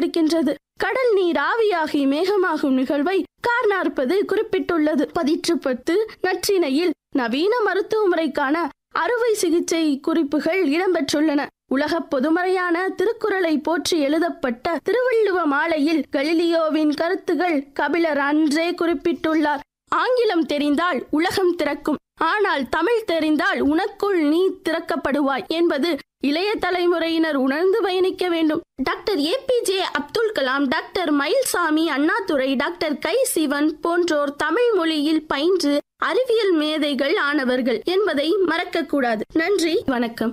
எடுத்துரைக்கின்றது கடல் நீர் ஆவியாகி மேகமாகும் நிகழ்வை கார் நாற்பது குறிப்பிட்டுள்ளது பதிற்று பத்து நற்றினையில் நவீன மருத்துவ முறைக்கான அறுவை சிகிச்சை குறிப்புகள் இடம்பெற்றுள்ளன உலக பொதுமறையான திருக்குறளை போற்றி எழுதப்பட்ட திருவள்ளுவ மாலையில் கலிலியோவின் கருத்துகள் கபிலர் அன்றே குறிப்பிட்டுள்ளார் ஆங்கிலம் தெரிந்தால் உலகம் திறக்கும் ஆனால் தமிழ் தெரிந்தால் உனக்குள் நீ திறக்கப்படுவாய் என்பது இளைய தலைமுறையினர் உணர்ந்து பயணிக்க வேண்டும் doctor APJ Abdul Kalam doctor Mylswamy Annadurai doctor K Sivan போன்றோர் தமிழ் மொழியில் பயின்று அறிவியல் மேதைகள் ஆனவர்கள் என்பதை மறக்கக்கூடாது நன்றி வணக்கம்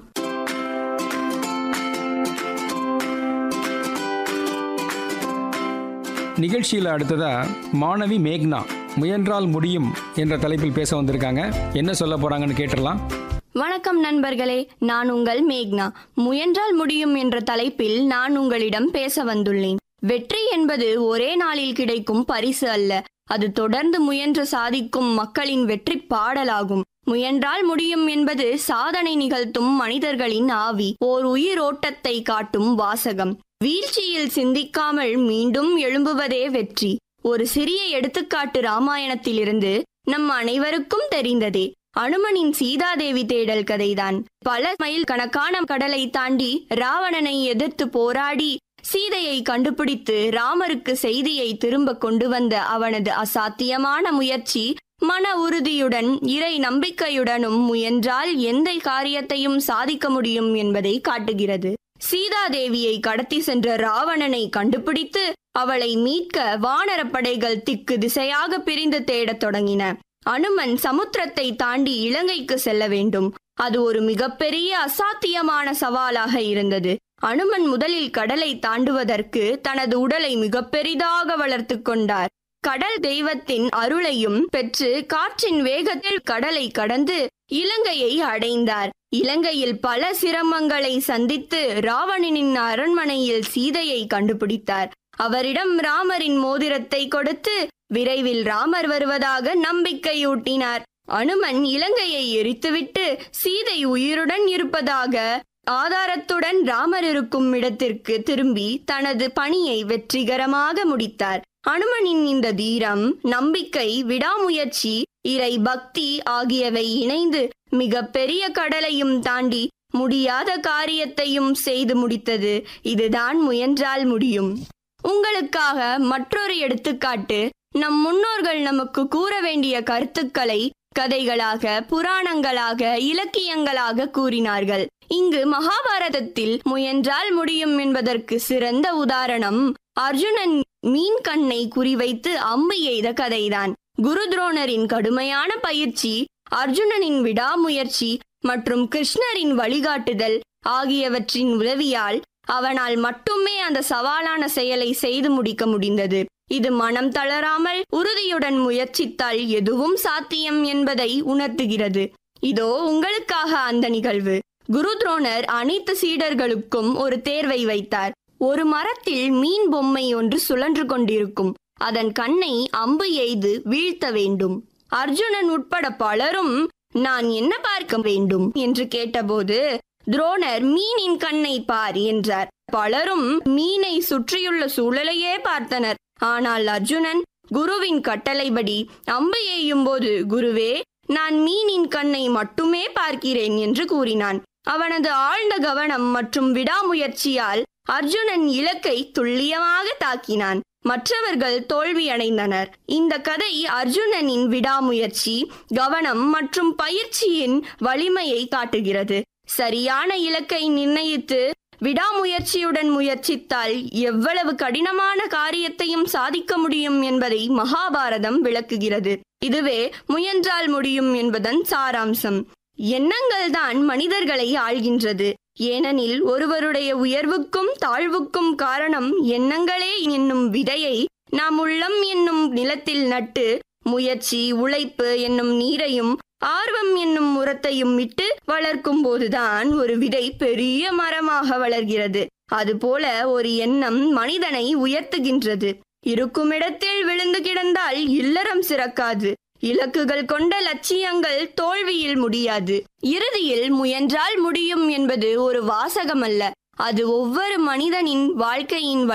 நிகழ்ச்சியில் அடுத்ததா மாணவி மேக்னா முயன்றால் முடியும் என்ற தலைப்பில் பேச வந்திருக்காங்க என்ன சொல்ல போறாங்கன்னு கேட்டுடலாம் வணக்கம் நண்பர்களே நான் உங்கள் மேக்னா முயன்றால் முடியும் என்ற தலைப்பில் நான் உங்களிடம் பேச வந்துள்ளேன் வெற்றி என்பது ஒரே நாளில் கிடைக்கும் பரிசு அல்ல அது தொடர்ந்து முயன்று சாதிக்கும் மக்களின் வெற்றி பாடலாகும் முயன்றால் முடியும் என்பது சாதனை நிகழ்த்தும் மனிதர்களின் ஆவி ஓர் உயிரோட்டத்தை காட்டும் வாசகம் வீழ்ச்சியில் சிந்திக்காமல் மீண்டும் எழும்புவதே வெற்றி ஒரு சிறிய எடுத்துக்காட்டு ராமாயணத்திலிருந்து நம் அனைவருக்கும் தெரிந்ததே அனுமனின் சீதாதேவி தேடல் கதைதான் பல மைல் கணக்கான கடலை தாண்டி ராவணனை எதிர்த்து போராடி சீதையை கண்டுபிடித்து ராமருக்கு செய்தியை திரும்ப கொண்டு வந்த அவனது அசாத்தியமான முயற்சி மன உறுதியுடன் இறை நம்பிக்கையுடனும் முயன்றால் எந்த காரியத்தையும் சாதிக்க முடியும் என்பதை காட்டுகிறது சீதாதேவியை கடத்தி சென்ற ராவணனை கண்டுபிடித்து அவளை மீட்க வானரப் படைகள் திக்கு திசையாக பிரிந்து தேடத் தொடங்கின அனுமன் சமுத்திரத்தை தாண்டி இலங்கைக்கு செல்ல வேண்டும் அது ஒரு மிகப்பெரிய அசாத்தியமான சவாலாக இருந்தது அனுமன் முதலில் கடலை தாண்டுவதற்கு தனது உடலை மிக பெரிதாக வளர்த்து கொண்டார் கடல் தெய்வத்தின் அருளையும் பெற்று காற்றின் வேகத்தில் கடலை கடந்து இலங்கையை அடைந்தார் இலங்கையில் பல சிரமங்களை சந்தித்து ராவணனின் அரண்மனையில் சீதையை கண்டுபிடித்தார் அவரிடம் ராமரின் மோதிரத்தை கொடுத்து விரைவில் ராமர் வருவதாக நம்பிக்கையூட்டினார் அனுமன் இலங்கையை எரித்துவிட்டு சீதை உயிருடன் இருப்பதாக ஆதாரத்துடன் ராமர் இருக்கும் இடத்திற்கு திரும்பி தனது பணியை வெற்றிகரமாக முடித்தார் அனுமனின் இந்த தீரம் நம்பிக்கை விடாமுயற்சி இறை பக்தி ஆகியவை இணைந்து மிக பெரிய கடலையும் தாண்டி முடியாத காரியத்தையும் செய்து முடித்தது இதுதான் முயன்றால் முடியும் உங்களுக்காக மற்றொரு எடுத்துக்காட்டு நம் முன்னோர்கள் நமக்கு கூற வேண்டிய கருத்துக்களை கதைகளாக புராணங்களாக இலக்கியங்களாக கூறினார்கள் இங்கு மகாபாரதத்தில் முயன்றால் முடியும் என்பதற்கு சிறந்த உதாரணம் அர்ஜுனன் மீன் கண்ணை குறிவைத்து அம்பு எய்த கதைதான் குரு துரோணரின் கடுமையான பயிற்சி அர்ஜுனனின் விடாமுயற்சி மற்றும் கிருஷ்ணரின் வழிகாட்டுதல் ஆகியவற்றின் உதவியால் அவனால் மட்டுமே அந்த சவாலான செயலை செய்து முடிக்க முடிந்தது இது மனம் தளராமல் உறுதியுடன் முயற்சித்தால் எதுவும் சாத்தியம் என்பதை உணர்த்துகிறது இதோ உங்களுக்காக அந்த நிகழ்வு குரு துரோணர் அனைத்து சீடர்களுக்கும் ஒரு தேர்வை வைத்தார் ஒரு மரத்தில் மீன் பொம்மை ஒன்று சுழன்று கொண்டிருக்கும் அதன் கண்ணை அம்பு எய்து வீழ்த்த வேண்டும் அர்ஜுனன் உட்பட பலரும் நான் என்ன பார்க்க வேண்டும் என்று கேட்டபோது துரோணர் மீனின் கண்ணை பார் என்றார் பலரும் மீனை சுற்றியுள்ள சூழலையே பார்த்தனர் ஆனால் அர்ஜுனன் குருவின் கட்டளைப்படி அம்பு எய்யும் போது குருவே நான் மீனின் கண்ணை மட்டுமே பார்க்கிறேன் என்று கூறினான் அவனது ஆழ்ந்த கவனம் மற்றும் விடாமுயற்சியால் அர்ஜுனன் இலக்கை துல்லியமாக தாக்கினான் மற்றவர்கள் தோல்வியடைந்தனர் இந்த கதை அர்ஜுனனின் விடாமுயற்சி கவனம் மற்றும் பயிற்சியின் வலிமையை காட்டுகிறது சரியான இலக்கை நிர்ணயித்து விடாமுயற்சியுடன் முயற்சித்தால் எவ்வளவு கடினமான காரியத்தையும் சாதிக்க முடியும் என்பதை மகாபாரதம் விளக்குகிறது இதுவே முயன்றால் முடியும் என்பதன் சாராம்சம் எண்ணங்கள் தான் மனிதர்களை ஆள்கின்றது ஏனெனில் ஒருவருடைய உயர்வுக்கும் தாழ்வுக்கும் காரணம் எண்ணங்களே என்னும் விதையை நாம் உள்ளம் என்னும் நிலத்தில் நட்டு முயற்சி உழைப்பு என்னும் நீரையும் ஆர்வம் என்னும் உரத்தையும் விட்டு வளர்க்கும் போதுதான் ஒரு விதை பெரிய மரமாக வளர்கிறது அதுபோல ஒரு எண்ணம் மனிதனை உயர்த்துகின்றது இருக்குமிடத்தில் விழுந்து கிடந்தால் இல்லறம் சிறக்காது இலக்குகள் கொண்ட லட்சியங்கள் தோல்வியில் முடியாது இறுதியில் முயன்றால் முடியும் என்பது ஒரு வாசகம் அல்ல அது ஒவ்வொரு மனிதனின் வாழ்க்கையின்